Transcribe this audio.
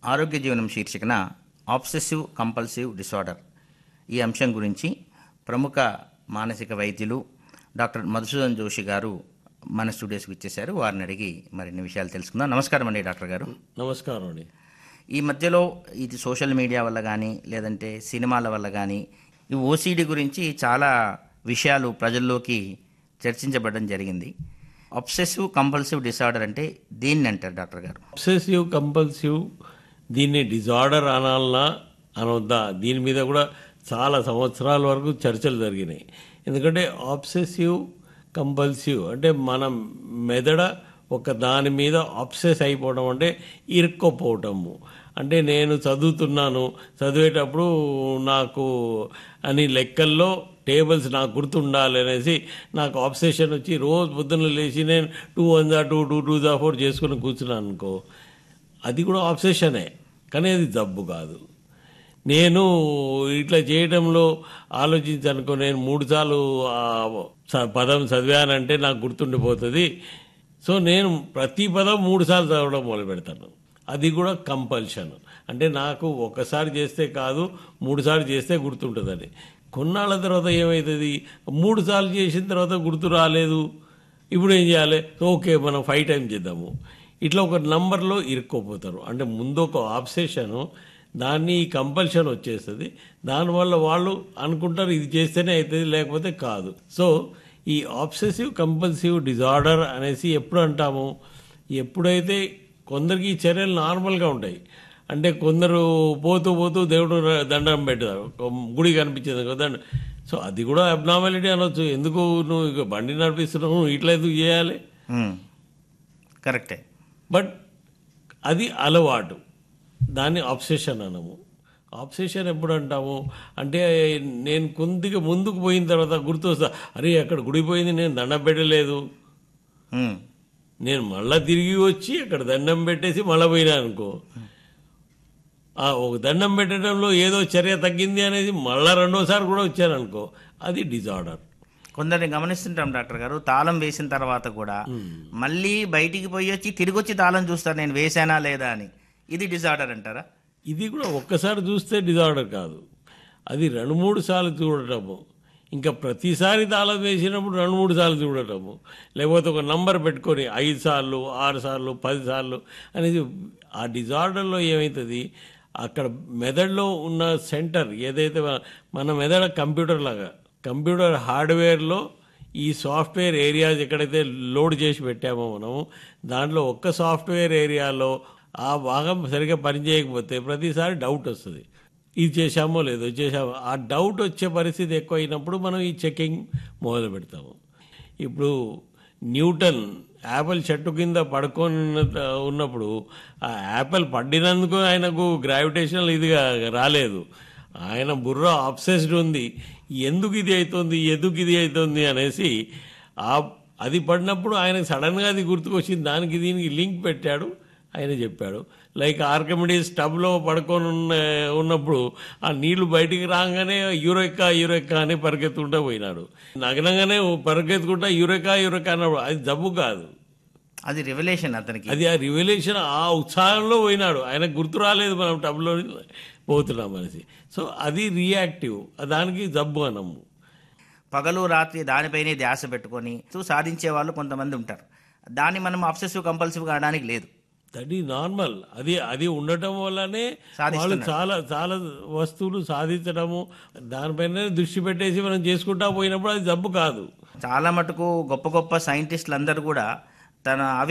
ఆరోగ్య జీవనం శీర్షికన ఆబ్సెసివ్ కంపల్సివ్ డిసార్డర్ ఈ అంశం గురించి ప్రముఖ మానసిక వైద్యులు డాక్టర్ మధుసూదన్ జోషి గారు మన స్టూడియోస్కి ఇచ్చేశారు వారిని అడిగి మరిన్ని విషయాలు తెలుసుకుందాం నమస్కారం అండి డాక్టర్ గారు నమస్కారం అండి ఈ మధ్యలో ఇది సోషల్ మీడియా వల్ల కానీ లేదంటే సినిమాల వల్ల కానీ ఈ ఓసీడీ గురించి చాలా విషయాలు ప్రజల్లోకి చర్చించబడడం జరిగింది అబ్సెసివ్ కంపల్సివ్ డిసార్డర్ అంటే దేన్ని అంటారు డాక్టర్ గారు అబ్సెసివ్ కంపల్సివ్ దీన్ని డిజార్డర్ అనాలనా అనొద్దా దీని మీద కూడా చాలా సంవత్సరాల వరకు చర్చలు జరిగినాయి ఎందుకంటే ఆబ్సెసివ్ కంపల్సివ్ అంటే మన మెదడ ఒక దాని మీద ఆబ్సెస్ అయిపోవడం అంటే ఇరుక్కోపోవటము అంటే నేను చదువుతున్నాను చదివేటప్పుడు నాకు అని లెక్కల్లో టేబుల్స్ నాకు గుర్తుండాలి అనేసి నాకు ఆబ్సెషన్ వచ్చి రోజు పొద్దున్న లేచి నేను టూ వన్ జా టూ టూ టూ జా ఫోర్ చేసుకుని కూర్చున్నాను అనుకో అది కూడా ఆబ్సెషనే కానీ అది జబ్బు కాదు నేను ఇట్లా చేయడంలో ఆలోచించనుకో నేను మూడు సార్లు ఆ స- పదం చదివానంటే నాకు గుర్తుండిపోతుంది సో నేను ప్రతి పదం మూడు సార్లు చదవడం మొదలు పెడతాను అది కూడా కంపల్షన్ అంటే నాకు ఒకసారి చేస్తే కాదు మూడు సార్లు చేస్తే గుర్తుంటుందని కొన్నాళ్ళ తర్వాత ఏమవుతుంది మూడు సార్లు చేసిన తర్వాత గుర్తు రాలేదు ఇప్పుడు ఏం చేయాలి ఓకే మనం ఫైవ్ టైం చేద్దాము ఇట్లా ఒక నంబర్లో ఇరుక్కోపోతారు అంటే ముందు ఒక ఆబ్సెషన్ దాన్ని కంపల్షన్ వచ్చేస్తుంది దానివల్ల వాళ్ళు అనుకుంటారు ఇది చేస్తేనే అవుతుంది లేకపోతే కాదు సో ఈ ఆబ్సెసివ్ కంపల్సివ్ డిజార్డర్ అనేసి ఎప్పుడు అంటాము ఎప్పుడైతే కొందరికి ఈ చర్యలు నార్మల్గా ఉంటాయి అంటే కొందరు పోతూ పోతూ దేవుడు ర- దండం పెడతారు ఒక గుడి కనిపించేది కదా దండం సో అది కూడా అబ్నార్మాలిటీ అనొచ్చు ఎందుకు నువ్వు ఇక బండి నడిపిస్తున్నావు నువ్వు ఇట్లా ఎందుకు చేయాలి మ్మ్. కరెక్టే బట్ అది అలవాటు దాన్ని ఆబ్సెషన్ అనము ఆబ్సెషన్ ఎప్పుడు అంటాము అంటే నేను కొద్దిగా ముందుకు పోయిన తర్వాత గుర్తొస్తా అరే అక్కడ గుడి పోయింది నేను దండం పెట్టలేదు మ్మ్. నేను మళ్ళా తిరిగి వచ్చి అక్కడ దండం పెట్టేసి మళ్ళీ పోయినా అనుకో ఆ ఒక దండం పెట్టడంలో ఏదో చర్య తగ్గింది అనేది మళ్ళా రెండోసారి కూడా వచ్చాను అనుకో అది డిజార్డర్ కొందరిని గమనిస్తుంటాం డాక్టర్ గారు తాళం వేసిన తర్వాత కూడా మళ్ళీ బయటికి పోయి వచ్చి తిరిగి వచ్చి తాళం చూస్తారు నేను వేసానా లేదా అని ఇది డిజార్డర్ అంటారా ఇది కూడా ఒక్కసారి చూస్తే డిజార్డర్ కాదు అది రెండు మూడు సార్లు చూడటము ఇంకా ప్రతిసారి తాళం వేసినప్పుడు రెండు మూడు సార్లు చూడటము లేకపోతే ఒక నంబర్ పెట్టుకొని ఐదు సార్లు ఆరు సార్లు పది సార్లు అనేది ఆ డిజార్డర్లో ఏమవుతుంది అక్కడ మెదడులో ఉన్న సెంటర్ ఏదైతే మన- మన మెదడ కంప్యూటర్ లాగా కంప్యూటర్ హార్డ్వేర్లో ఈ సాఫ్ట్వేర్ ఏరియాస్ ఎక్కడైతే లోడ్ చేసి పెట్టామో మనము దాంట్లో ఒక్క సాఫ్ట్వేర్ ఏరియాలో ఆ భాగం సరిగ్గా పనిచేయకపోతే ప్రతిసారి డౌట్ వస్తుంది ఇది చేశామో లేదో ఇది చేశామో ఆ డౌట్ వచ్చే పరిస్థితి ఎక్కువ అయినప్పుడు మనం ఈ చెకింగ్ మొదలు పెడతాము ఇప్పుడు న్యూటన్ యాపిల్ చెట్టు కింద పడుకొని ఉన్న- ఉన్నప్పుడు ఆ యాపిల్ పడినందుకు ఆయనకు గ్రావిటేషనల్ ఇదిగా రాలేదు ఆయన బుర్ర అబ్సెస్డ్ ఉంది ఎందుకు ఇది అవుతుంది ఎందుకు ఇది అవుతుంది అనేసి ఆ అది పడినప్పుడు ఆయన సడన్గా అది గుర్తుకొచ్చింది దానికి దీనికి లింక్ పెట్టాడు ఆయన చెప్పాడు లైక్ ఆర్కమిడీస్ టబ్లో పడుకొని ఉన్న ఉన్నప్పుడు ఆ నీళ్లు బయటికి రాగానే యూరెక్కా యూరెక్కా అని పరిగెత్తుకుంటూ పోయినాడు నగనంగానే పరిగెత్తుకుంటా యూరెకా యూరెకా అన్నప్పుడు అది జబ్బు కాదు అది రివల్యూషన్ అతనికి అది ఆ రివల్యూషన్ ఆ ఉత్సాహంలో పోయినాడు ఆయనకు గుర్తు రాలేదు మనం టబ్లో పోతున్నాం అనేసి సో అది రియాక్టివ్ దానికి జబ్బు అనము పగలు రాత్రి దానిపైనే ధ్యాస పెట్టుకొని చూ సాధించే వాళ్ళు కొంతమంది ఉంటారు దాన్ని మనం అబ్సెసివ్ కంపల్సివ్ కావడానికి లేదు దట్ ఈ నార్మల్ అది అది ఉండటం వల్లనే వాళ్ళు సాధిస్తున్నారు. చాలా చాలా వస్తువులు సాధించడము దానిపైన దృష్టి పెట్టేసి మనం చేసుకుంటా పోయినప్పుడు అది జబ్బు కాదు చాలా మటుకు గొప్ప గొప్ప సైంటిస్టులు అందరూ కూడా తన